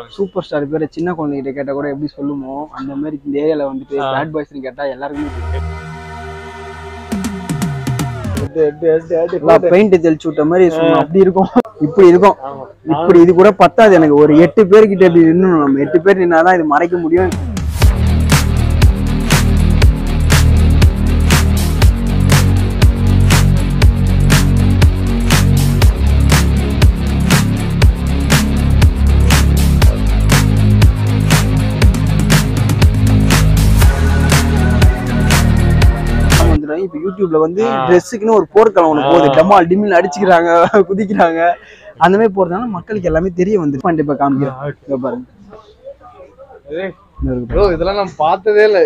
Super star பேரை சின்ன குழந்தைகிட்ட கேட்டா கூட எப்படி சொல்லுமோ அந்த மாதிரி இந்த ஏரியால வந்துட்டு ஆ. பேட் பாய்ஸ்னு கேட்டா எல்லாருக்குமே தெரியும் பெயிண்ட் தெளிச்சு விட்ட மாதிரி சும்மா அப்படி இருக்கும் இப்படி இருக்கும் ஆமா இப்படி இது கூட பத்தாது எனக்கு ஒரு எட்டு பேர்கிட்ட இப்படி நின்னணும் நம்ம எட்டு பேர் நின்னாதான் இது மறைக்க முடியும் வந்துடும் இப்ப யூடியூப்ல வந்து ஆ. ட்ரெஸ்ஸுக்குன்னு ஒரு போர்க்களம் ஒண்ணு போகுது ஆ. டமால் டிமில் அடிச்சுக்கிறாங்க குதிக்கிறாங்க அந்த மாதிரி போறதுனால மக்களுக்கு எல்லாமே தெரிய வந்து இப்ப காமிக்கிறேன் இதோ பாருங்க இது இருக்கு ப்ரோ இதெல்லாம் நான் பார்த்ததே இல்ல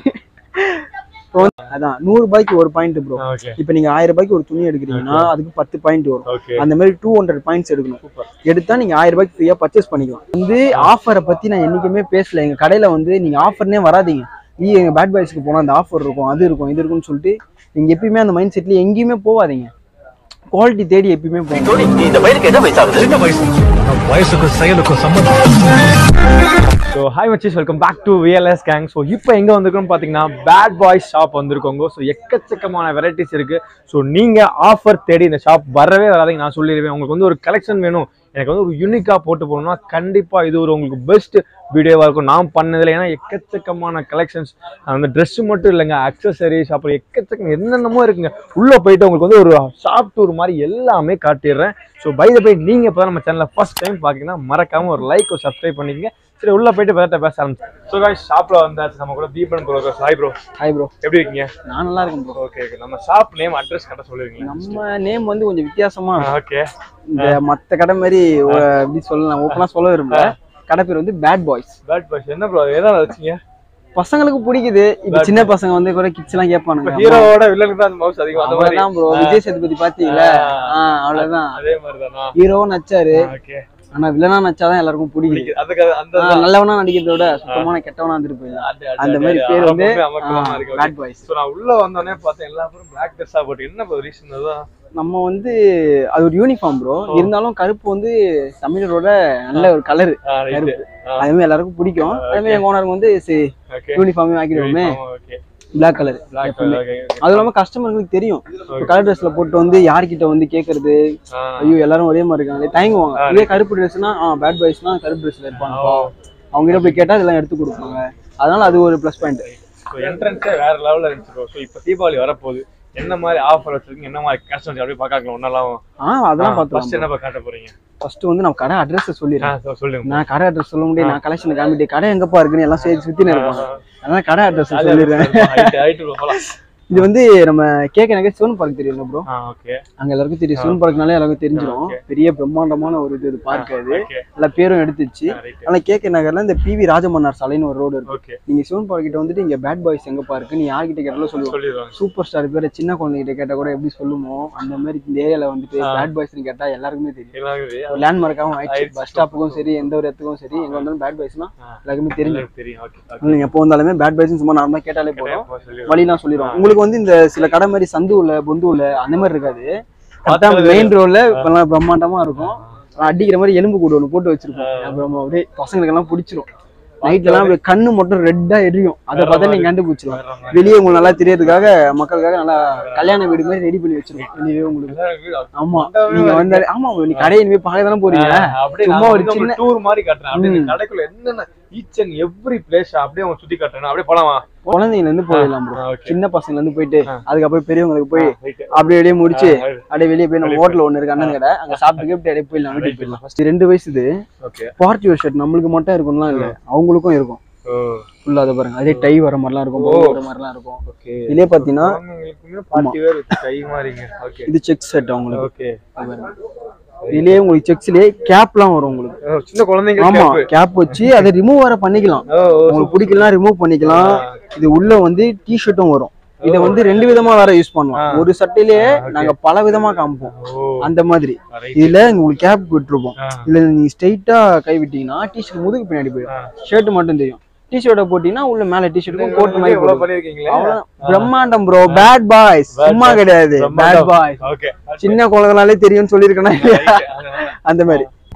இப்போ வந்து- அதான் நூறு ரூபாய்க்கு ஒரு பாயிண்ட் ப்ரோ ஓகே இப்போ நீங்க ஆயிரம் ரூபாய்க்கு ஒரு துணி எடுக்கிறீங்கன்னா அதுக்கு பத்து பாயிண்ட் வரும் ஓகே அந்த மாதிரி டூ ஹண்ட்ரட் பாயிண்ட்ஸ் எடுக்கணும் எடுத்தா நீங்க ஆயிரம் ரூபாய்க்கு ஃப்ரீயா பர்ச்சேஸ் பண்ணிக்கலாம் வந்து ஆஃபரை பத்தி நான் என்னைக்குமே பேசல எங்க கடையில வந்து நீங்க ஆஃபர்னே வராதீங்க நீ எங்க பேட் பாய்ஸ்க்கு போனா அந்த ஆஃபர் இருக்கும் அது இருக்கும் இது இருக்கும்னு சொல்லிட்டு நீங்க எப்பயுமே அந்த மைண்ட் செட்ல எங்கேயுமே போகாதீங்க குவாலிட்டி தேடி எப்பயுமே போங்க இந்த பையனுக்கு என்ன வயசாகுது சின்ன வயசு வயசுக்கும் செயலுக்கும் சம்பந்தம் ஸோ ஹாய் மச்சிஸ் welcome back to VLS gang so இப்போ எங்கே வந்திருக்கோம் பார்த்தீங்கன்னா பேட் பாய்ஸ் ஷாப் வந்திருக்கோங்க ஸோ எக்கச்சக்கமான வெரைட்டிஸ் இருக்கு ஸோ நீங்கள் ஆஃபர் தேடி இந்த ஷாப் வரவே வராதீங்க நான் சொல்லிடுவேன் உங்களுக்கு வந்து ஒரு கலெக்ஷன் வேணும் எனக்கு வந்து ஒரு யூனிக்காக போட்டு போகணும்னா கண்டிப்பாக இது ஒரு உங்களுக்கு பெஸ்ட் வீடியோவாக இருக்கும் நான் பண்ணதில்லை ஏன்னா எக்கச்சக்கமான கலெக்ஷன்ஸ் அந்த Dress மட்டும் இல்லைங்க அக்சசரிஸ் அப்புறம் எக்கச்சக்கம் என்னென்னமோ இருக்குங்க உள்ளே போயிட்டு உங்களுக்கு வந்து ஒரு ஷாப் டூர் மாதிரி எல்லாமே காட்டிடுறேன் ஸோ பை த பை நீங்கள் இப்போ நம்ம சேனலில் ஃபர்ஸ்ட் டைம் பார்த்தீங்கன்னா மறக்காமல் ஒரு லைக் ஒரு சப்ஸ்கிரைப் பண்ணிக்கங்க சரி உள்ள போயிட்டு பேர்ட்ட பேச ஆரம்பிச்சு ஸோ காய்ஸ் ஷாப்ல வந்தாச்சு நம்ம கூட Deepan bro hi bro hi bro எப்படி இருக்கீங்க நான் நல்லா இருக்கேன் ப்ரோ ஓகே ஓகே நம்ம ஷாப் நேம் அட்ரஸ் கரெக்டாக சொல்லுவீங்களா நம்ம நேம் வந்து கொஞ்சம் வித்தியாசமா இருக்கும். ஓகே இந்த மத்த கடை மாதிரி ஒரு எப்படி சொல்லலாம் ஓப்பனா சொல்ல விரும்பல கடை பேர் வந்து பேட் பாய்ஸ் பேட் பாய்ஸ் என்ன ப்ரோ எதாவது வச்சீங்க பசங்களுக்கு பிடிக்குது இப்ப சின்ன பசங்க வந்து கூட கிட்ஸ் எல்லாம் கேட்பானுங்க ஹீரோவோட வில்லனுக்கு தான் மவுஸ் அதிகம் அந்த மாதிரி அவ்வளவுதான் ப்ரோ விஜய் சேதுபதி பாத்தீங்களா ஆஹ் அவ்வளவுதான் அதே மாதிரி தானா ஹீரோவும் நச்சாரு ஓகே ஆனா வில்லனா நச்சாதான் எல்லாருக்கும் பிடிக்கும் அதுக்கு அந்த ஆஹ் நல்லவனா நடிக்கிறத விட சுத்தமான கெட்டவனா இருந்துட்டு போயிடலாம் அந்த மாதிரி பேர் வந்து பேட் பாய்ஸ் ஸோ நான் உள்ள வந்தோடனே பார்த்தேன் எல்லா பேரும் பிளாக் ட்ரெஸ்ஸாக போட்டு என்ன ப்ரோ ரீசன் தான் நம்ம வந்து அது ஒரு யூனிஃபார்ம் ப்ரோ இருந்தாலும் கருப்பு வந்து தமிழரோட நல்ல ஒரு கலர் ரைட்டு கருப்பு அதே மாதிரி எல்லாருக்கும் பிடிக்கும் அதே மாதிரி எங்க ஓனருக்கு வந்து சரி ஓகே யூனிஃபார்மே ஆக்கிடுவோமே okay black colour black okay அது இல்லாம கஸ்டமர்களுக்கு தெரியும் இப்போ கலர் ட்ரெஸ்ல போட்டு வந்து யார்கிட்ட வந்து கேக்குறது ஐயோ எல்லாரும் ஒரே மாதிரி இருக்காங்க தயங்குவாங்க இதே கருப்பு ட்ரெஸ்னா ஆ பேட் பாய்ஸ்னா கருப்பு ட்ரெஸ்ல இருப்பாங்க அவங்க கிட்ட போய் கேட்டா இதெல்லாம் எடுத்து கொடுப்பாங்க அதனால அது ஒரு ப்ளஸ் பாயிண்ட் ஸோ என்ட்ரன்ஸே வேற லெவலில் இருந்துச்சு ப்ரோ ஸோ இப்போ தீபாவளி வரப்போகுது என்ன மாதிரி ஆஃபர் வச்சிருக்கீங்க என்ன மாதிரி கஸ்டமர்ஸ் அப்படியே பார்க்கலாம் ஒன்னாலாம் ஆ அதெல்லாம் ஃபர்ஸ்ட் பார்த்தோம் என்ன காட்ட போறீங்க ஃபர்ஸ்ட் வந்து நம்ம கடை அட்ரஸ் ஆ சொல்லிடுறேன் so சொல்லுங்க நான் கடை அட்ரஸ் சொல்ல முடியும் நான் கலெக்ஷன் காமிட்டு கடை எங்கப்பா இருக்குன்னு எல்லாம் சேர்த்து சுத்தி இருப்பாங்க அதனால கடை அட்ரஸ் சொல்லிடுறேன் ஹைட் ஹைட் போகலாம் இது வந்து நம்ம கேட்க நகர் சிவன் பார்க் தெரியும் ப்ரோ ஆ ஓகே அங்க எல்லாருக்கும் தெரியும் சிவன் பார்க்னாலே எல்லாருக்கும் தெரிஞ்சிடும் okay. பெரிய பிரம்மாண்டமான ஒரு இது பார்க் அது ஓகே எல்லா பேரும் எடுத்துச்சு ரைட் ஆனா கேகே நகர்ல இந்த பிவி ராஜமன்னார் சாலைன்னு ஒரு ரோடு இருக்கு ஓகே நீங்க சிவன் பார்க் கிட்ட வந்துட்டு இங்க பேட் பாய்ஸ் எங்க பார்க்கு நீ யார்கிட்ட கேட்டாலும் சொல்லுவாங்க சொல்லிடுவாங்க சூப்பர் ஸ்டார் பேரை சின்ன குழந்தைகிட்ட கேட்டா கூட எப்படி சொல்லுமோ அந்த மாதிரி இந்த ஏரியால வந்துட்டு ஆ. பேட் பாய்ஸ்னு கேட்டா எல்லாருக்குமே தெரியும் எல்லாருக்கும் ஒரு லேண்ட்மார்க்காகவும் ஆயிடுச்சு ஆயிடுச்சு. பஸ் ஸ்டாப்புக்கும் சரி எந்த ஒரு இடத்துக்கும் சரி எங்க வந்தாலும் பேட் பாய்ஸ்னா ஆ. எல்லாருக்குமே தெரியும் எல்லாருக்கும் தெரியும் ஓகே நீங்க எப்போ வந்தாலுமே பேட் பாய்ஸ் சும்மா நார்மலா கேட்டாலே போதும் சொல்லிடுவாங்க வழிலாம் சொல்லிடுவோம் உங்களுக்கு வந்து இந்த சில கடை மாதிரி சந்து உள்ள பொந்து உள்ள அந்த மாதிரி இருக்காது கரெக்டா பார்த்தது மெயின் ரோட்ல இப்பெல்லாம் பிரம்மாண்டமா இருக்கும் அடிக்கிற மாதிரி எலும்பு கூடு ஒன்று போட்டு வச்சிருப்போம் அப்புறம் அப்படியே பசங்களுக்கு எல்லாம் பிடிச்சிரும் நைட்ல எல்லாம் அப்படியே கண்ணு மட்டும் ரெட்டா எரியும் அதை பார்த்தா நீங்க கண்டுபிடிச்சிரும் வேற மாதிரி. வெளியே உங்களுக்கு நல்லா தெரியறதுக்காக மக்களுக்காக நல்லா கல்யாண வீடு மாதிரி ரெடி பண்ணி வச்சிருக்கோம் வெளியே உங்களுக்கு எல்லாருக்கும் ஆமா நீங்க வந்தாலே ஆமா bro, நீ கடையை இனிமே பார்க்க தானே போறீங்க அப்படியே சும்மா சும்மா ஒரு ஒரு சின்ன- டூர் மாதிரி காட்டுறேன் அப்படியே இந்த ம். கடைக்குள்ள என்னென்ன ஈச் அண்ட் எவ்ரி பிளேஸ் அப்படியே அவங்க சுத்தி காட்டுறேன் அப்படியே போலாமா குழந்தைங்க இருந்து போயிடலாம் ப்ரோ ஓகே சின்ன பசங்கல இருந்து போயிட்டு ஆ. அதுக்கப்புறம் பெரியவங்களுக்கு போய் ரைட் அப்படியே வெளியே முடிச்சு ஆ, அப்படியே வெளியே போய் நம்ம வெளிய ஹோட்டல் ஒண்ணு இருக்கு அண்ணன் கடை அங்க சாப்பிட்டு அப்படியே அப்படியே போயிடலாம் வீட்டுக்கு போயிடலாம் ஃபர்ஸ்ட் ரெண்டு வயசு இது ஓகே பார்ட்டி ஒரு ஷர்ட் நம்மளுக்கு மட்டும் இருக்கும்லாம் இல்ல அவங்களுக்கும் இருக்கும் ஓ ஃபுல்லா அதை பாருங்க அதே டை வர மாதிரிலாம் இருக்கும் bow வர மாதிரிலாம் இருக்கும் ஓகே இதுலயே பாத்தீங்கன்னா குழந்தைங்களுக்குமே பார்ட்டி வேர் வித் கை மாறிங்க ஓகே இது செக் செட் அவங்களுக்கு ஓகே அது பாருங்க. இதுலயே உங்களுக்கு செக்ஸ்லயே கேப்லாம் வரும் உங்களுக்கு சின்ன குழந்தைங்க ஆமா கேப் வச்சு அதை ரிமூவ் வர பண்ணிக்கலாம் ஓ ஓ, உங்களுக்கு பிடிக்கலாம் ரிமூவ் பண்ணிக்கலாம் இது உள்ள வந்து டி ஷர்ட்டும் வரும் இத வந்து ரெண்டு விதமா வேற யூஸ் பண்ணலாம் ஆ. ஒரு சட்டையிலேயே ஆ, okay. நாங்க பல விதமா காமிப்போம் ஓ அந்த மாதிரி right. இதுல உங்களுக்கு கேப் விட்டுருப்போம் ஆ, இதுல நீங்க ஸ்ட்ரைட்டா கை விட்டீங்கன்னா டிஷர்ட் முதுகு பின்னாடி போயிடும் ஆ. ஷர்ட் மட்டும் தெரியும் டிஷர்ட்டை போட்டீங்கன்னா உள்ள மேல டிஷர்ட்டுக்கும் கோட் மாதிரி இவ்வளவு போடும் பண்ணிருக்கீங்களே அவ்வளவு பிரம்மாண்டம் ப்ரோ பேட் பாய்ஸ் Bad சும்மா boys. கிடையாது பேட் பாய்ஸ் ஓகே சின்ன குழந்தைனாலே தெரியும்னு சொல்லியிருக்கேன்னா அந்த மாதிரி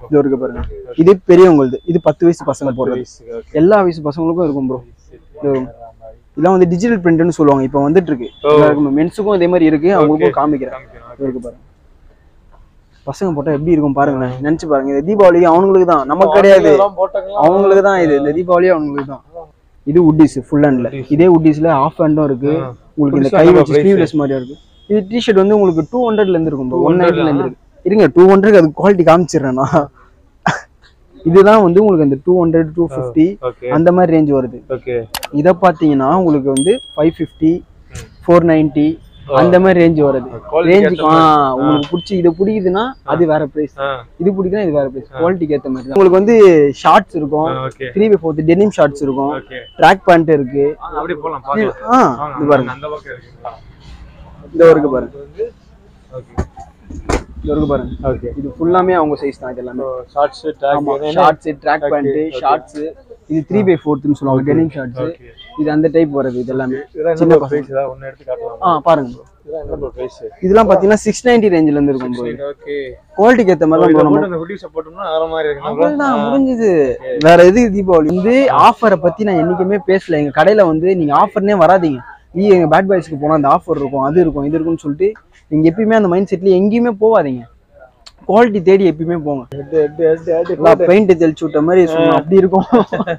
இது இருக்கு பாருங்க இது பெரியவங்களுது இது பத்து வயசு பசங்க போடுறது எல்லா வயசு பசங்களுக்கும் இருக்கும் ப்ரோ இதெல்லாம் வந்து டிஜிட்டல் பிரிண்ட்னு சொல்லுவாங்க இப்போ வந்துட்டு இருக்கு எல்லாருக்கும் மென்ஸுக்கும் இதே மாதிரி இருக்கு அவங்களுக்கும் காமிக்கிறேன் இது இருக்கு பாருங்க பசங்க போட்டா எப்படி இருக்கும் பாருங்களேன் நினைச்சு பாருங்க இது தீபாவளிக்கு அவங்களுக்கு தான் நமக்கு கிடையாது அவங்களுக்கு தான் இது இந்த தீபாவளி அவங்களுக்கு தான் இது உட்டிஸ் ஃபுல் ஹேண்ட்ல இதே உட்டிஸ்ல ஆஃப் ஹேண்டும் இருக்கு உங்களுக்கு இந்த கை வச்சு ஸ்லீவ்லெஸ் மாதிரி இருக்கு இது டிஷர்ட் வந்து உங்களுக்கு டூ ஹண்ட்ரட்ல இருந்து இருக்கும் ஒன் நைன்ல இருந்து இருக்கு இருங்க டூ ஹண்ட்ரட் அது குவாலிட்டி காமிச்சிடுறேன் நான் இதுதான் வந்து உங்களுக்கு அந்த two hundred two fifty okay அந்த மாதிரி ரேஞ்ச் வருது ஓகே இதை பார்த்தீங்கன்னா உங்களுக்கு வந்து ஃபைவ் ஃபிஃப்டி ஃபோர் நைன்ட்டி அந்த மாதிரி ரேஞ்ச் வருது Quality ரேஞ்சுக்கு ஏத்த ஆ உங்களுக்கு பிடிச்சி இது பிடிக்குதுன்னா அது வேற பிரைஸ் ஆ இது பிடிக்குதுன்னா இது வேற பிரைஸ் குவாலிட்டிக்கு ஏற்ற மாதிரி தான். உங்களுக்கு வந்து ஷார்ட்ஸ் இருக்கும் okay three by fourth denim shorts இருக்கும் ஓகே ட்ராக் பேண்ட் இருக்கு அப்படியே போலாம் பார்க்கலாம் ஆ வாங்க, இது பாருங்க அந்த பக்கம் இருக்குங்களா இந்த இருக்கு பாருங்க ஓகே இது இருக்கு பாருங்க ஓகே இது ஃபுல்லாமே அவங்க சைஸ் தான் இது எல்லாமே ஷார்ட்ஸ் ஆமா டாக் ஷார்ட்ஸ் ட்ராக் பேண்ட் ஷார்ட்ஸ் இது த்ரீ பை ஃபோர்த்னு சொல்லுவாங்க டெனிம் ஷார்ட்ஸ் ஓகே இது அந்த டைப் வருது இது எல்லாமே இதெல்லாம் சின்ன என்ன பசங்க. பிரைஸ் ஏதாவது ஒன்னு எடுத்து காட்டலாம் ஆ பாருங்க bro. இதெல்லாம் என்ன பிரைஸ் இதெல்லாம் பாத்தீங்கன்னா சிக்ஸ் நைன்டி ரேஞ்சில இருந்து இருக்கும் bro. ஓகே குவாலிட்டிக்கு ஏத்த மாதிரி இத தான் bro நம்ம போட்டு அந்த ஹுடிஸ் போட்டோம்னா வேற மாதிரி இருக்கு அவ்வளவுதான் முடிஞ்சது வேற எது தீபாவளி வந்து ஆஃபரை பத்தி நான் என்னைக்குமே பேசல எங்க கடையில வந்து நீங்க ஆஃபர்னே வராதீங்க நீ எங்க பேட் பாய்ஸ்க்கு போனா அந்த ஆஃபர் இருக்கும் அது இருக்கும் இது இருக்கும்னு சொல்லிட்டு நீங்க எப்பயுமே அந்த மைண்ட் செட்ல எங்கேயுமே போகாதீங்க குவாலிட்டி தேடி எப்பயுமே போங்க பெயிண்ட் தெளிச்சு விட்ட மாதிரி சும்மா அப்படி இருக்கும்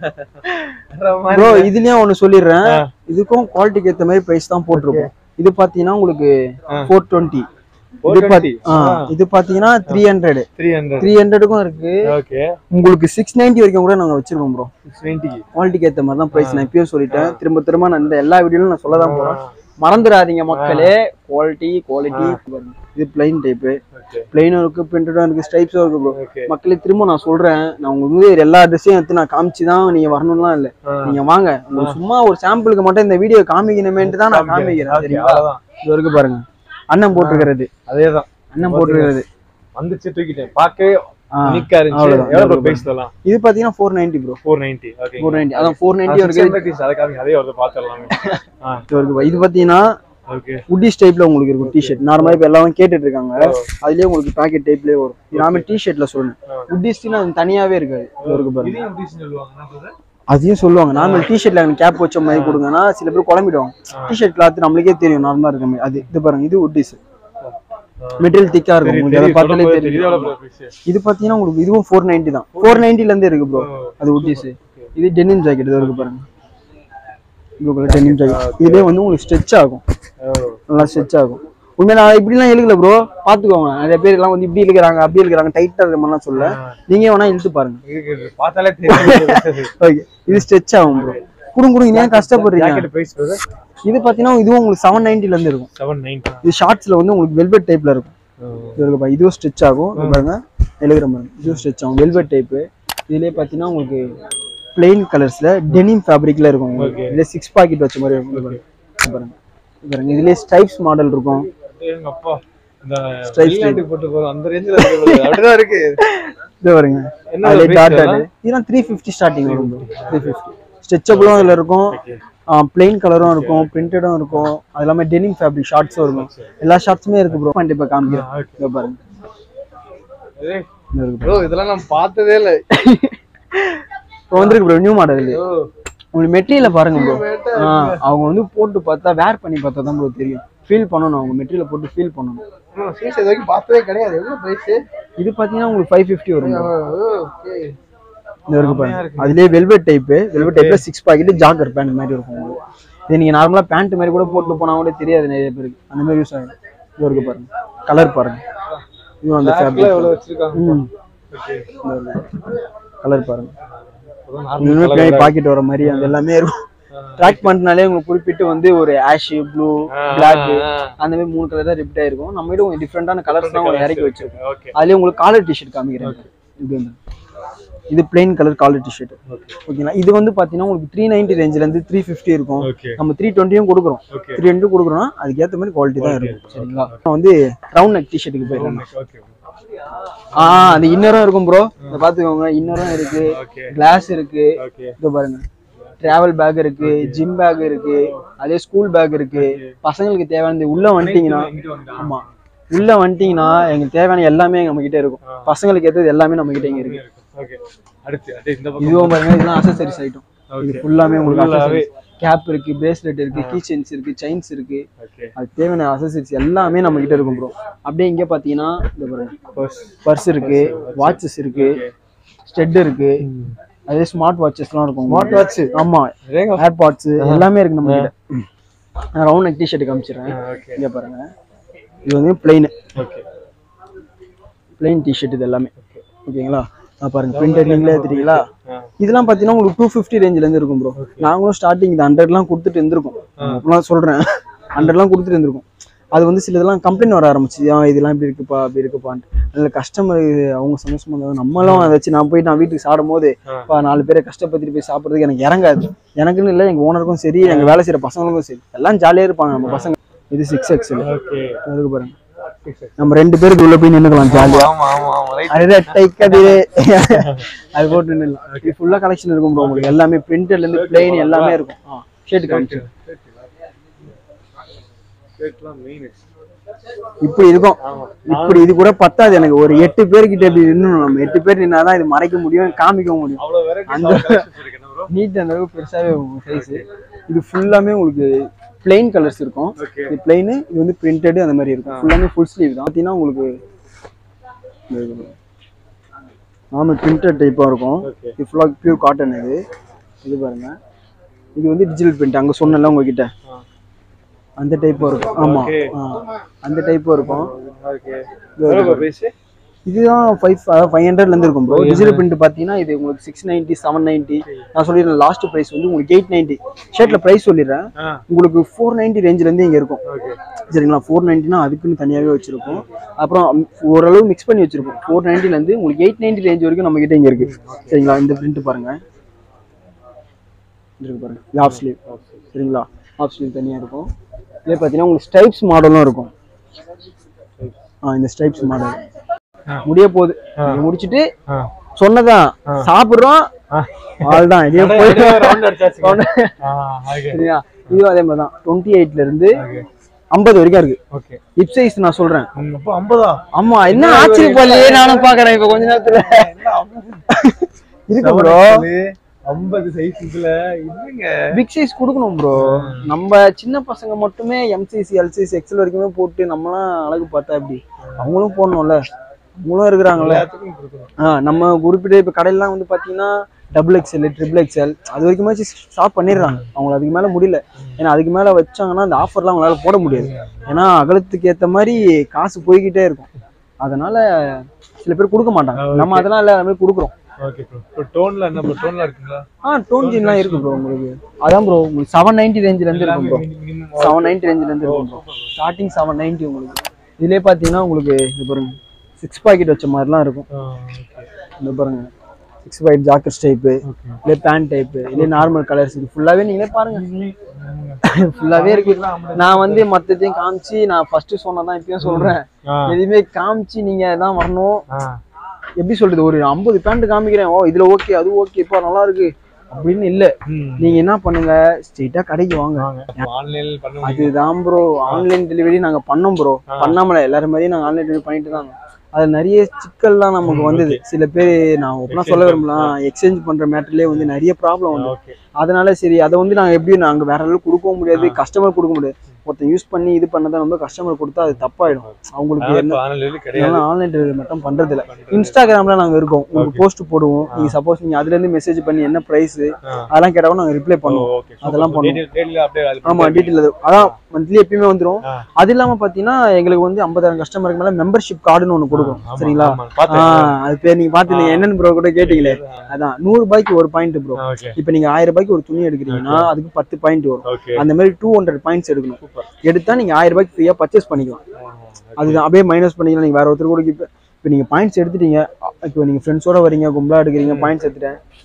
ப்ரோ இதுலயும் ஒண்ணு சொல்லிடுறேன் இதுக்கும் குவாலிட்டிக்கு ஏத்த மாதிரி பிரைஸ் தான் போட்டிருக்கோம் இது பாத்தீங்கன்னா உங்களுக்கு ஃபோர் டுவெண்ட்டி இது பாத்தி- ஆ, இது பாத்தீங்கன்னா three hundred three hundred three ஹண்ட்ரடுக்கும் இருக்கு ஓகே உங்களுக்கு சிக்ஸ் நைன்டி வரைக்கும் கூட நாங்க வச்சிருக்கோம் ப்ரோ சிக்ஸ் நைன்ட்டிக்கு குவாலிட்டிக்கு ஏத்த மாதிரி தான் பிரைஸ் நான் இப்பயும் சொல்லிட்டேன் திரும்ப திரும்ப நான் இந்த எல்லா வீடியோலும் நான் சொல்ல தான் போறேன் மறந்துடாதீங்க மக்களே குவாலிட்டி குவாலிட்டி இது பிளைன் டைப்பு ஓகே பிளைனும் இருக்கு பிரிண்டடும் இருக்கு ஸ்டைப்ஸும் இருக்கு ப்ரோ ஓகே மக்களே திரும்ப நான் சொல்றேன் நான் உங்களுக்கு வந்து எல்லா ட்ரெஸ்ஸையும் எடுத்து நான் காமிச்சு தான் நீங்க வரணும்லாம் இல்ல நீங்க வாங்க உங்களுக்கு சும்மா ஒரு சாம்பிளுக்கு மட்டும் இந்த வீடியோ காமிக்கணுமேன்ட்டு தான் நான் காமிக்கிறேன் சரிங்களா அவ்வளவுதான் இது இருக்கு பாருங்க அண்ணன் போட்டிருக்கிறது அதேதான் அண்ணன் போட்டிருக்கிறது வந்துச்சு தூக்கிட்டேன் பார்க்கவே ஆ, யுனிக்கா இருந்துச்சு அவ்வளவுதான். எவ்வளவு பிரைஸ் தரலாம் இது பாத்தீங்கன்னா four ninety bro four ninety okay four ninety அதான் ஃபோர் நைன்டி இருக்கு அதை காமி அதே ஒரு பார்த்துடலாமே ஆ இது இருக்கு இது பாத்தீங்கன்னா ஓகே உட்டிஸ் டைப்ல உங்களுக்கு இருக்கும் டிஷர்ட் நார்மலா இப்ப எல்லாரும் கேட்டுட்டு இருக்காங்க அதுலயே உங்களுக்கு பாக்கெட் டைப்லயே வரும் இது நாம டிஷர்ட்ல சொல்லணும் உட்டிஸ்னா அது தனியாவே இருக்காது இது இருக்கு பாருங்க இதையும் எப்படி சொல்லுவாங்க என்ன சொல்றது? அதையும் சொல்லுவாங்க நார்மல் டிஷர்ட்ல கேப் வச்ச மாதிரி கொடுங்கன்னா சில பேர் குழம்பிடுவாங்க டிஷர்ட் கிளாத் நம்மளுக்கே தெரியும் நார்மலா இருக்க மாதிரி அது இது பாருங்க இது உட்டிஸ் மெட்டீரியல் திக்கா இருக்கும் உங்களுக்கு அதை தெரியும், பார்த்தாலே சொல்லும்போது தெரியுது, தெரியும் எவ்வளவு price? இது பாத்தீங்கன்னா உங்களுக்கு இதுவும் ஃபோர் நைன்டி தான் ஃபோர் நைன்டில இருந்து இருக்கு ப்ரோ அது உட்டிஸ் இது டெனிம் ஜாக்கெட் இது இருக்கு பாருங்க ப்ளூ கலர் டெனிம் ஜாக்கெட் இதுலயே வந்து உங்களுக்கு ஸ்ட்ரெச் ஆகும் எவ்வளவு? நல்லா ஸ்ட்ரெச் ஆகும் உண்மையா நான் இப்படிலாம் இழுக்கல ப்ரோ பாத்துக்கோங்க நிறைய பேர் எல்லாம் வந்து இப்படி இழுக்கிறாங்க அப்படி இழுக்கிறாங்க டைட்டா இருக்க மாதிரிலாம் சொல்ல நீங்க வேணா இழுத்து பாருங்க இருக்கு, இருக்கு. பார்த்தாலே தெரியும் ஓகே இது ஸ்ட்ரெச் ஆகும் ப்ரோ குடுங்க குடுங்க ஏன் கஷ்டப்படுறீங்க ஜாக்கெட் பிரைஸ் இது பாத்தீங்கன்னா இதுவும் உங்களுக்கு செவன் நைன்டில இருந்து இருக்கும் செவன் நைன்டி இது ஷார்ட்ஸ்ல வந்து உங்களுக்கு வெல்வெட் டைப்ல இருக்கும் இது இருக்குப்பா இதுவும் ஸ்ட்ரெச் ஆகும் இது பாருங்க எழுதுற மாதிரி இதுவும் ஸ்ட்ரெச் ஆகும் வெல்வெட் டைப்பு இதுலயே பாத்தீங்கன்னா உங்களுக்கு பிளெயின் கலர்ஸ்ல டெனிம் ஃபேப்ரிக்ல இருக்கும் உங்களுக்கு இதுல சிக்ஸ் பாக்கெட் வச்ச மாதிரி இருக்கும் இது பாருங்க. இது பாருங்க இது பாருங்க இதுலயே ஸ்டைப்ஸ் மாடல் இருக்கும் எங்க அப்பா இந்த Stripes வெளிநாட்டுக்கு போட்டு போறோம் அந்த ரேஞ்சில் அப்படிதான் இருக்கு இது பாருங்க என்ன அதுல price டாட் இதெல்லாம்? இதெல்லாம் த்ரீ ஃபிஃப்டி ஸ்டார்டிங் வரும் த்ரீ ஃபிஃப்டி ஸ்ட்ரெச்சபிளும் அதில் இருக்கும் பிளெயின் கலரும் இருக்கும் பிரிண்டடும் இருக்கும் அது எல்லாமே டெனிம் ஃபேப்ரிக் ஷார்ட்ஸும் இருக்கும் எல்லா ஷார்ட்ஸுமே இருக்கு ப்ரோ பண்ணிட்டு இப்போ காமிக்கிறேன் இதோ பாருங்க ஏய், இது இருக்கு bro, இதெல்லாம் நான் பார்த்ததே இல்ல இப்போ வந்திருக்கு ப்ரோ நியூ மாடல் இது உங்களுக்கு மெட்டீரியலை பாருங்க ப்ரோ அவங்க வந்து போட்டு பார்த்தா வேர் பண்ணி பார்த்தா தான் ப்ரோ தெரியும் ஃபீல் பண்ணணும் அவங்க மெட்டீரியலை போட்டு ஃபீல் பண்ணணும் சீஸ் இது வரைக்கும் பார்த்ததே கிடையாது எவ்வளவு பிரைஸ் இது பார்த்தீங்கன்னா உங்களுக்கு ஃபைவ் ஃபிஃப்டி வரும் bro. ஓகே இந்த இருக்கு பாருங்க அதுலயே வெல்வெட் டைப்பு வெல்வெட் டைப்ல சிக்ஸ் பாக்கெட் ஜாக்கர் பேண்ட் மாதிரி இருக்கும் உங்களுக்கு இது நீங்க நார்மலா பேண்ட் மாதிரி கூட போட்டு போனா கூட தெரியாது நிறைய பேருக்கு அந்த மாதிரி யூஸ் ஆகும் இது இருக்கு பாருங்க கலர் பாருங்க இதுவும் அந்த எவ்வளவு ஃபேப்ரிக் வச்சிருக்காங்க ம் கலர் பாருங்க அதான் இதுவுமே normal பின்னாடி பாக்கெட் வர மாதிரி அந்த எல்லாமே இருக்கும் ட்ராக் பண்ணினாலே உங்களுக்கு குறிப்பிட்டு வந்து ஒரு ஆஷ் ப்ளூ பிளாக் அந்த மாதிரி மூணு கலர் தான் ரிப்ட் ஆயிருக்கும் நம்ம கிட்ட கொஞ்சம் டிஃப்ரெண்டான கலர்ஸ் தான் உங்களுக்கு இறக்கி வச்சிருக்கோம் ஓகே அதுலயே உங்களுக்கு காலர் டிஷர்ட் காமிக்கிறேன் இது வந்து இது பிளெயின் கலர் காலர் டிஷர்ட் ஓகேங்களா இது வந்து பாத்தீங்கன்னா உங்களுக்கு த்ரீ நைன்டி ரேஞ்சில இருந்து த்ரீ ஃபிஃப்டி இருக்கும் ஓகே நம்ம த்ரீ டுவெண்ட்டியும் கொடுக்குறோம் ஓகே த்ரீ ஹண்ட்ரட் கொடுக்குறோம்னா அதுக்கேற்ற மாதிரி குவாலிட்டி தான் இருக்கும் சரிங்களா அப்புறம் வந்து ரவுண்ட் நெக் டிஷர்ட்டுக்கு போயிடலாம் ஓகே ஆ அது இன்னரும் இருக்கும் ப்ரோ இதை பாத்துக்கோங்க இன்னரும் இருக்கு ஓகே கிளாஸ் இருக்கு ஓகே இதோ பாருங்க டிராவல் பேக் இருக்கு ஜிம் பேக் இருக்கு அதே ஸ்கூல் பேக் இருக்கு பசங்களுக்கு தேவையானது உள்ள வந்துட்டீங்கன்னா இங்கிட்டு வந்து ஆமா உள்ள வந்துட்டீங்கன்னா எங்களுக்கு தேவையான எல்லாமே நம்ம கிட்ட இருக்கும் ஆ. பசங்களுக்கு ஏற்றது எல்லாமே நம்ம கிட்ட இங்க இருக்கு ஓகே அடுத்து அடுத்து இந்த பக்கம் இதுவும் பாருங்க இதெல்லாம் அசசரிஸ் ஐட்டம் இது ஓகே ஃபுல்லாமே உங்களுக்கு ஃபுல்லாவே. கேப் இருக்கு பிரேஸ்லெட் இருக்கு கீ செயின்ஸ் இருக்கு செயின்ஸ் இருக்கு ஓகே அது தேவையான அசசரிஸ் எல்லாமே நம்ம கிட்ட இருக்கும் ப்ரோ அப்படியே இங்க பாத்தீங்கன்னா இந்த பாருங்க பர்ஸ் பர்ஸ் இருக்கு வாட்சஸ் இருக்கு ஸ்டெட் இருக்கு அதே ஸ்மார்ட் வாட்சஸ்லாம் இருக்கும் ஸ்மார்ட் வாட்ச் ஆமா ஏர்பாட்ஸ் எல்லாமே இருக்கு நம்ம கிட்ட நான் ரவுண்ட் நெக் டிஷர்ட் காமிச்சிடுறேன் ஓகே இங்க பாருங்க இது வந்து பிளெயின் ஓகே பிளெயின் டிஷர்ட் இது எல்லாமே ஓகேங்களா நான் பாருங்க பிரிண்டட் நீங்களே எடுத்துட்டீங்களா ஆ. இதெல்லாம் பார்த்தீங்கன்னா உங்களுக்கு டூ ஃபிஃப்டி ரேஞ்சில இருந்து இருக்கும் ப்ரோ நாங்களும் ஸ்டார்டிங் இந்த ஹண்ட்ரட்லாம் கொடுத்துட்டு இருந்திருக்கோம் நான் சொல்றேன் ஹண்ட்ரட்லாம் கொடுத்துட்டு இருந்திருக்கும் அது வந்து சில இதெல்லாம் கம்ப்ளைண்ட் வர ஆரம்பிச்சு ஆ இதெல்லாம் இப்படி இருக்குப்பா அப்படி இருக்குப்பான்ட்டு அதில் கஸ்டமர் அவங்க சந்தோஷமா இருந்தாங்க நம்மளும் அதை வச்சு நான் போய் நான் வீட்டுக்கு சாப்பிடும் போது ஆ. பா நாலு பேரை கஷ்டப்படுத்திட்டு போய் சாப்பிட்றதுக்கு எனக்கு இறங்காது எனக்குன்னு இல்லை எங்கள் ஓனருக்கும் சரி எங்கள் வேலை செய்கிற பசங்களுக்கும் சரி எல்லாம் ஜாலியாக இருப்பாங்க நம்ம பசங்க இது சிக்ஸ் எக்ஸல் ஓகே அதுக்கு பாருங்க நம்ம ரெண்டு பேருக்கு உள்ள போய் நின்னுக்கலாம் ஜாலியா ஆமா ஆமா ஆமா ரைட் அதே டைக் கதிரே அது போட்டு நின்னுலாம் இது ஃபுல்லா கலெக்ஷன் இருக்கும் ப்ரோ உங்களுக்கு எல்லாமே பிரிண்டட்ல இருந்து பிளெயின் எல்லாமே இருக்கும் ஷர்ட் காமிச்சு ஷர்ட்லாம் மெயின் இப்படி இருக்கும் இப்படி இது கூட பத்தாது எனக்கு ஒரு எட்டு பேர்கிட்ட இப்படி நின்னணும் நம்ம எட்டு பேர் நின்னாதான் இது மறைக்க முடியும் காமிக்கவும் முடியும் அவ்வளவு வெரைட்டிஸ் அந்த- ஆஃப் கலெக்ஷன்ஸ் இருக்கு என்ன ப்ரோ நீட் அந்த அளவுக்கு பெருசாவே சைஸ் இது ஃபுல்லாமே உங்களுக்கு பிளெயின் கலர்ஸ் இருக்கும் ஓகே இது பிளெயின் இது வந்து பிரிண்டட் அந்த மாதிரி இருக்கும் ஃபுல்லாமே ஃபுல் ஸ்லீவ் தான் பார்த்தீங்கன்னா உங்களுக்கு நார்மல் பிரிண்டட் டைப்பாக இருக்கும் ஓகே இது ஃபுல்லாக பியூர் காட்டன் இது இது பாருங்க இது வந்து டிஜிட்டல் பிரிண்ட் அங்கே சொன்னல உங்ககிட்ட ஆ. அந்த டைப்பும் இருக்கும் ஆமாம் Okay. அந்த டைப்பும் இருக்கும் ஓகே எவ்வளவு பிரைஸ் இதுதான் ஃபைவ் ஃபைவ் ஹண்ட்ரட்லேருந்து இருக்கும் ப்ரோ டிஜிட்டல் பிரிண்ட் பார்த்தீங்கன்னா இது உங்களுக்கு சிக்ஸ் நைன்ட்டி செவன் நைன்ட்டி நான் சொல்லிடுறேன் லாஸ்ட் ப்ரைஸ் வந்து உங்களுக்கு எயிட் நைன்ட்டி ஷர்ட்டில் ப்ரைஸ் சொல்லிடுறேன் ஆ உங்களுக்கு ஃபோர் நைன்ட்டி ரேஞ்சிலேருந்து இங்கே இருக்கும் ஓகே சரிங்களா ஃபோர் நைன்ட்டினா அதுக்குன்னு தனியாகவே வச்சிருக்கோம் அப்புறம் ஓரளவு மிக்ஸ் பண்ணி வச்சிருக்கோம் ஃபோர் நைன்ட்டிலேருந்து உங்களுக்கு எயிட் நைன்ட்டி ரேஞ்ச் வரைக்கும் நம்ம கிட்ட இங்கே இருக்கு சரிங்களா இந்த பிரிண்ட் பாருங்க இது இருக்கு பாருங்க இது ஆஃப் ஸ்லீவ் சரிங்களா ஆஃப் ஸ்லீவ் தனியாக இருக்கும் இதே பார்த்தீங்கன்னா உங்களுக்கு ஸ்டைப்ஸ் மாடலும் இருக்கும் ஆ இந்த ஸ்டைப்ஸ் மாடல் ஆ. முடிய போகுது இதை முடிச்சிட்டு ஆ சொன்னதான் சாப்பிடுறோம் ஆ அவ்வளோதான் இதே போயிட்டு ரவுண்ட் அடிச்சாச்சு ஆ ஓகே சரியா இதுவும் அதே மாதிரி தான் டுவெண்ட்டி எயிட்ல இருந்து ஓகே ஐம்பது வரைக்கும் இருக்கு ஓகே ஹிப் சைஸ் நான் சொல்றேன் அப்போ 50ஆ ஆமா என்ன ஆச்சரியப்படலையே நானும் பாக்குறேன் இப்ப கொஞ்ச நேரத்துல இருக்கு ப்ரோ 50 சைஸ் இதுல இல்லங்க பிக் சைஸ் கொடுக்கணும் ப்ரோ நம்ம சின்ன பசங்க மட்டுமே எம்சிசி எல்சிசி எக்ஸல் வரைக்குமே போட்டு நம்மலாம் அழகு பார்த்தா எப்படி அவங்களும் போடணும்ல அவங்களும் இருக்கிறாங்கல்ல எல்லாத்துக்கும் கொடுக்கணும் ஆ நம்ம குறிப்பிட்ட இப்போ கடையிலாம் வந்து பார்த்தீங்கன்னா டபுள் எக்ஸ்எல் ட்ரிபிள் எக்ஸ்எல் அது வரைக்குமே ஸ்டாப் பண்ணிடுறாங்க அவங்க அதுக்கு மேலே முடியல ஏன்னா அதுக்கு மேலே வச்சாங்கன்னா அந்த ஆஃபர்லாம் அவங்களால போட முடியாது ஏன்னா அகலத்துக்கு ஏற்ற மாதிரி காசு போய்கிட்டே இருக்கும் அதனால சில பேர் கொடுக்க மாட்டாங்க நம்ம அதெல்லாம் எல்லாருமே கொடுக்குறோம் ஓகே ப்ரோ இப்போ டோன்ல என்ன ப்ரோ டோன்ல இருக்குங்களா ஆ டோன் ஜீன்லாம் இருக்கு ப்ரோ உங்களுக்கு அதான் ப்ரோ உங்களுக்கு செவன் நைன்டி ரேஞ்சிலேருந்து இருக்கும் ப்ரோ மினிமம் செவன் நைன்டி ரேஞ்சிலேருந்து இருக்கும் ப்ரோ ஸ்டார்டிங் செவன் நைன்ட்டி உங்களுக்கு இதுலேயே பார்த்தீங்கன்னா உங்களுக்கு இது பாருங்க சிக்ஸ் பாக்கெட் வச்ச மாதிரிலாம் இருக்கும் ஓகே இந்த பாருங்க six pocket jacket type okay இல்லை பேண்ட் டைப்பு இல்லை நார்மல் கலர்ஸ் இது ஃபுல்லாகவே நீங்களே பாருங்க ஃபுல்லாகவே இருக்கு நான் வந்து மற்றதையும் காமிச்சு நான் ஃபர்ஸ்ட் சொன்னதான் இப்பயும் சொல்றேன் ஆ எதுவுமே காமிச்சு நீங்க தான் வரணும் ஆ எப்படி சொல்றது ஒரு ஐம்பது பேண்ட் காமிக்கிறேன் ஓ இதுல ஓகே அது ஓகே இப்போ நல்லா இருக்கு அப்படின்னு இல்ல ம் நீங்க என்ன பண்ணுங்க ஸ்ட்ரெயிட்டா கடைக்கு வாங்க வாங்க ஆன்லைன்ல பண்ண முடியும் அதுதான் ப்ரோ ஆன்லைன் டெலிவரி நாங்க பண்ணோம் ப்ரோ பண்ணாமல எல்லாரும் மாதிரியும் நாங்க ஆன்லைன் டெலிவரி பண்ணிட்டு தான் இருந்தோம். அதுல நிறைய சிக்கல்லாம் நமக்கு வந்தது சில பேர் நான் ஒப்பனா சொல்ல விரும்பலாம் எக்ஸ்சேஞ்ச் பண்ற மேட்டர்லயே வந்து நிறைய ப்ராப்ளம் வந்து ஓகே அதனால சரி அதை வந்து நாங்க எப்படி நாங்க வேற அளவுக்கு கொடுக்கவும் முடியாது கஸ்டமர் கொடுக்க முடியாது ஒருத்தன் யூஸ் பண்ணி இது பண்ணதை நம்ம கஸ்டமர் கொடுத்தா அது தப்பாயிடும் அவங்களுக்கு என்ன ஆன்லைன்ல கிடையாது ஆன்லைன் டெலிவரி மட்டும் பண்றது இல்ல இன்ஸ்டாகிராம்ல நாங்க இருக்கோம் உங்களுக்கு போஸ்ட் போடுவோம் நீங்க சப்போஸ் நீங்க அதுல இருந்து மெசேஜ் பண்ணி என்ன பிரைஸ் ஆ. அதெல்லாம் கேட்டாலும் நாங்க ரிப்ளை பண்ணுவோம் ஓகே அதெல்லாம் பண்ணுவோம். டீடைல் அப்படியே அது ஆமா டீட்டெயில் அது அதான் மந்த்லி எப்பயுமே வந்துரும் ஆ. அது இல்லாம பாத்தீங்கன்னா எங்களுக்கு வந்து ஐம்பதாயிரம் கஸ்டமருக்கு மேல மெம்பர்ஷிப் கார்டுன்னு ஒண்ணு கொடுக்கும் ஆமா, சரிங்களா ஆமா, பார்த்தேன். ஆஹ் அது பேர் நீங்க பாத்துருந்தீங்க என்னன்னு ப்ரோ கூட கேட்டீங்களே அதான் நூறு ரூபாய்க்கு ஒரு பாயிண்ட் ப்ரோ ஓகே இப்போ நீங்க ஆயிரம் ரூபாய்க்கு ஒரு துணி எடுக்கிறீங்கன்னா அதுக்கு பத்து பாயிண்ட் வரும் ஓகே அந்த மாதிரி டூ ஹண்ட்ரட் பாயிண்ட்ஸ் எடுக்கணும் எடுத்தா நீங்க ஆயிரம் ரூபாய்க்கு ஃப்ரீயா பர்ச்சேஸ் பண்ணிக்கலாம் அதுதான் அப்படியே மைனஸ் பண்ணிக்கலாம் நீங்க வேற ஒருத்தர் கூட இப்போ இப்போ நீங்க பாயிண்ட்ஸ் எடுத்துட்டீங்க இப்போ நீங்க ஃப்ரெண்ட்ஸோட வரீங்க கும்பலா எடுக்கிறீங்க பாயிண்ட்ஸ் எடுத்துட்டேன்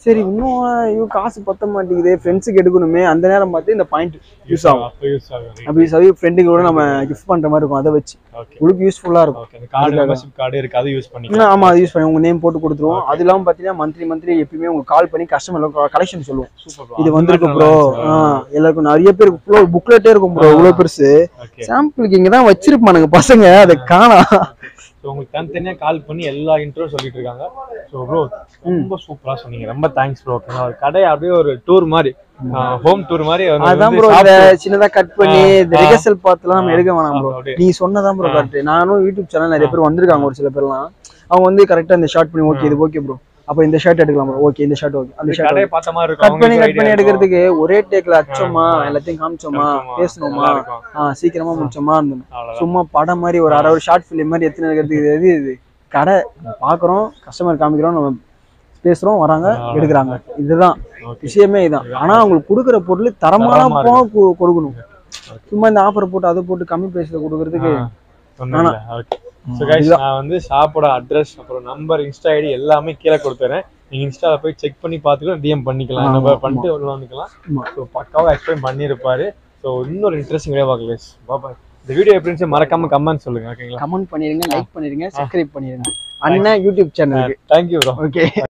சரி இன்னும் ஐயோ காசு பத்த மாட்டேங்குது ஃப்ரெண்ட்ஸுக்கு எடுக்கணுமே அந்த நேரம் பார்த்து இந்த பாயிண்ட் யூஸ் ஆகும் அப்போ யூஸ் ஆகுது அப்படி சவி ஃப்ரெண்டுக்கு கூட நம்ம கிஃப்ட் பண்ற மாதிரி இருக்கும் அதை வச்சு ஓகே உங்களுக்கு யூஸ்ஃபுல்லா இருக்கும் ஓகே அந்த கார்டு மெம்பர்ஷிப் கார்டு இருக்கு அது யூஸ் இன்னும் பண்ணிக்கலாம் ஆமா அது யூஸ் பண்ணி உங்க நேம் போட்டு கொடுத்துருவோம் அது இல்லாம பாத்தீங்கன்னா மந்த்லி மந்த்லி எப்பயுமே உங்களுக்கு கால் பண்ணி கஸ்டமர் கலெக்ஷன் சொல்லுவோம் சூப்பர் இது வந்திருக்கு ப்ரோ எல்லாருக்கும் நிறைய பேர் ப்ரோ புக்லெட்டே இருக்கும் ப்ரோ இவ்வளவு பெருசு ஓகே சாம்பிளுக்கு இங்க தான் வச்சிருப்பானுங்க பசங்க அதை காணா ஸோ உங்களுக்கு தனித்தனியாக கால் பண்ணி எல்லா இன்ட்ரோ சொல்லிட்டு இருக்காங்க ஸோ ப்ரோ ரொம்ப சூப்பரா சொன்னீங்க ரொம்ப தேங்க்ஸ் ப்ரோ ஓகேங்களா ஒரு கடை அப்படியே ஒரு டூர் மாதிரி ஹோம் டூர் மாதிரி வந்து அதான் வந்து ப்ரோ இத சாப்பிட்டு- சின்னதா கட் பண்ணி இந்த ஆ. ரிகர்சல் பார்த்துலாம் நம்ம எடுக்க வேணாம் ப்ரோ அப்படியே. நீ சொன்னதான் ப்ரோ கரெக்ட் நானும் யூடியூப் சேனல் நிறைய பேர் வந்திருக்காங்க ஒரு சில பேர்லாம் அவங்க வந்து கரெக்டா இந்த ஷார்ட் பண்ணி ஓகே இது ஓகே ப்ரோ அப்ப இந்த ஷர்ட் எடுக்கலாம் ப்ரோ ஓகே இந்த ஷர்ட் ஓகே அந்த இந்த ஷர்ட் கடையை பார்த்த மாதிரி இருக்கும் கட் பண்ணி அவங்களுக்கு கட் பண்ணி idea இருக்கும். எடுக்கிறதுக்கு ஒரே டேக்ல அச்சோமா எல்லாத்தையும் காமிச்சோமா காமிச்சோமா, பேசணுமா நல்லா இருக்கும். ஆ சீக்கிரமா முடிச்சோமா இருந்தோம் அவ்வளவுதான். சும்மா படம் மாதிரி ஒரு அரை ஒரு ஷார்ட் ஃபிலிம் மாதிரி எத்தனை எடுக்கிறதுக்கு இது எது இது கடை பாக்குறோம் கஸ்டமர் காமிக்கிறோம் நம்ம பேசுறோம் வராங்க எடுக்கிறாங்க இதுதான் Okay. விஷயமே இதுதான் ஆனா அவங்களுக்கு கொடுக்குற பொருள் தரமான தரமா போ கு- கொடுக்கணும் சும்மா இந்த ஆஃபர் போட்டு அதை போட்டு கம்மி பிரைஸ்ல கொடுக்கறதுக்கு ஒண்ணும் இல்ல. Okay. So guys, நான் வந்து ஷாப்போட அட்ரஸ் அப்புறம் நம்பர் இன்ஸ்டா ஐடி எல்லாமே கீழே கொடுத்துறேன் நீங்க இன்ஸ்டால போய் செக் பண்ணி பார்த்துக்கலாம் டிஎம் பண்ணிக்கலாம் ஆமா, நம்ம ஆமா. பண்ணிட்டு உள்ள வந்துக்கலாம் ஆமா. ஸோ பக்காவா எக்ஸ்பிளைன் பண்ணியிருப்பாரு ஸோ இன்னொரு இன்ட்ரெஸ்டிங் வீடியோ பார்க்கலாம் பாபா இந்த வீடியோ எப்படி இருந்துச்சு மறக்காம கமெண்ட் சொல்லுங்க ஓகேங்களா கமெண்ட் பண்ணிருங்க லைக் பண்ணிருங்க சப்ஸ்கிரைப் பண்ணிருங்க அண்ணன் யூடியூப் சேனலுக்கு தேங்க்யூ ப்ரோ ஓகே